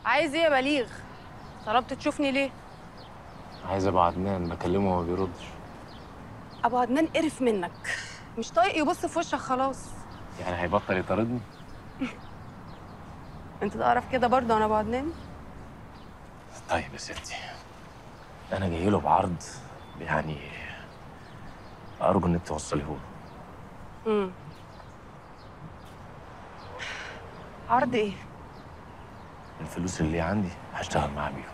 عايز ايه يا بليغ طلبت تشوفني ليه عايز ابو عدنان بكلمه وما بيردش ابو عدنان قرف منك مش طايق يبص في وشك خلاص يعني هيبطل يطاردني انت تعرف كده برضه انا ابو عدنان طيب يا ستي انا جاي له بعرض يعني ارجو انك توصليه له امم عرض ايه الفلوس اللي عندي هشتغل معاه بيهم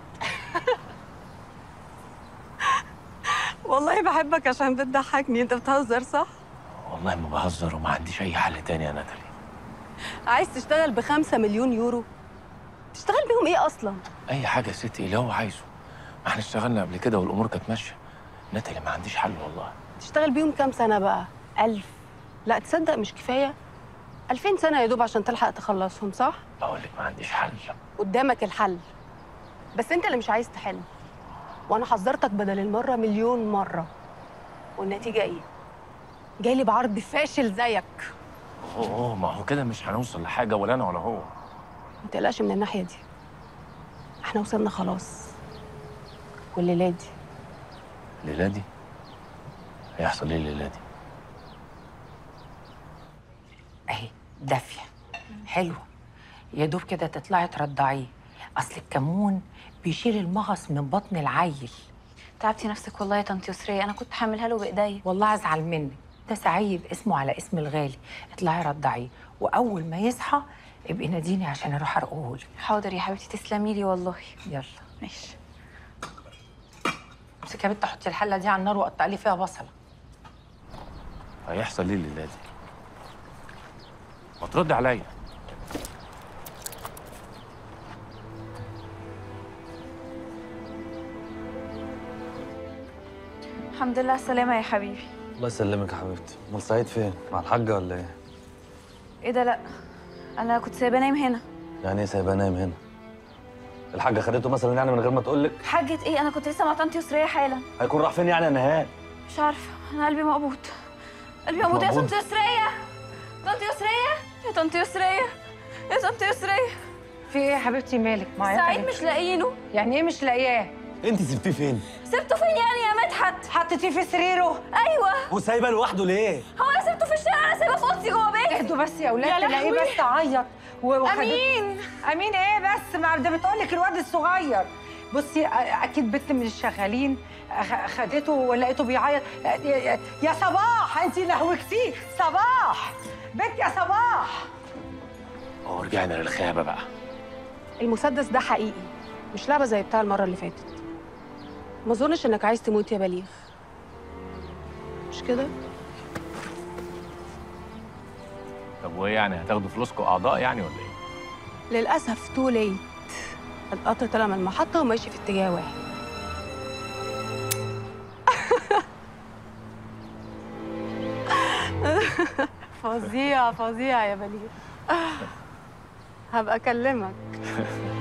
والله بحبك عشان بتضحكني انت بتهزر صح والله ما بهزر وما عنديش اي حل تاني يا ناتالي عايز تشتغل بخمسة مليون يورو تشتغل بيهم ايه اصلا اي حاجه يا ستي اللي هو عايزه ما احنا اشتغلنا قبل كده والامور كانت ماشيه ناتالي ما عنديش حل والله تشتغل بيهم كام سنة بقى ألف لا تصدق مش كفاية ألفين سنة يا دوب عشان تلحق تخلصهم صح بقول لك ما عنديش حل قدامك الحل بس انت اللي مش عايز تحل وانا حذرتك بدل المره مليون مره والنتيجه ايه جاي لي بعرض فاشل زيك اوه ما هو كده مش هنوصل لحاجه ولا انا ولا هو ما تقلقش من الناحيه دي احنا وصلنا خلاص والليله دي الليله دي هيحصل ايه الليله دي اهي دافيه حلوه يا دوب كده تطلعي ترضعيه اصل الكمون بيشيل المغص من بطن العيل تعبتي نفسك والله يا طنط يسرية انا كنت حاملها له بايديا والله ازعل منك ده سعيد اسمه على اسم الغالي اطلعي رضعيه واول ما يصحى ابقي ناديني عشان اروح ارقهولك حاضر يا حبيبتي تسلمي لي والله يلا ماشي امسكي يا بنت حطي الحله دي على النار وقطعي لي فيها بصله هيحصل ايه الليله دي ما ترد عليا الحمد لله على السلامة يا حبيبي الله يسلمك يا حبيبتي امال سعيد فين مع الحاجه ولا ايه ايه ده لا انا كنت سايباه نايم هنا يعني ايه سايباه نايم هنا الحاجه خدته مثلا يعني من غير ما تقول لك حاجة ايه انا كنت لسه مع طنط يسرية حالا هيكون راح فين يعني يا نهاد مش عارفة انا قلبي مقبوض قلبي مقبوض يا مقبوض؟ طنط يسرية طنط يسرية يا طنط يسرية يا طنط يسرية في ايه يا حبيبتي مالك معايا سعيد مش لاقيينه يعني ايه مش لاقياه انت سبتيه فين سبته فين يعني يا مدحت حطيتيه في سريره ايوه وسايبه لوحده ليه هو انا سبته في الشارع انا سايبه في اوضتي جوه بيتي اهدوا بس يا اولاد يا تلاقيه لهوي. بس عيط و- وخدت- امين امين ايه بس ما ده بتقول لك الواد الصغير بصي أ- اكيد بنت من الشغالين أخ- خدته ولقيته بيعيط يا- يا صباح انت لهوكتيه صباح بنت يا صباح اه رجعنا للخيابه بقى المسدس ده حقيقي مش لعبه زي بتاع المره اللي فاتت ما اظنش انك عايز تموت يا بليغ مش كده طب وايه يعني هتاخدوا فلوسكم اعضاء يعني ولا ايه للاسف تو ليت القطر طلع من المحطه وماشي في اتجاه واحد فظيع فظيع يا بليغ هبقى اكلمك